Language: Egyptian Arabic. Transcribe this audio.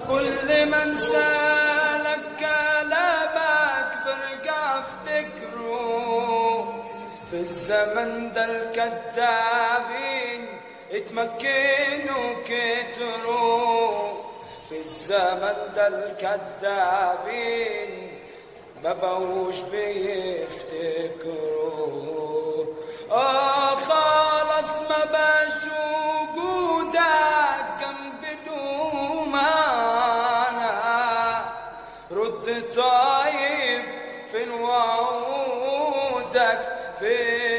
كل من سالك كلامك برجع افتكره في الزمن ده الكذابين اتمكنوا كتروا في الزمن ده الكذابين ما بقوش بيفتكروا اه خلاص ما باش وجودك جنب دومانا رد طيب فين وعودك فين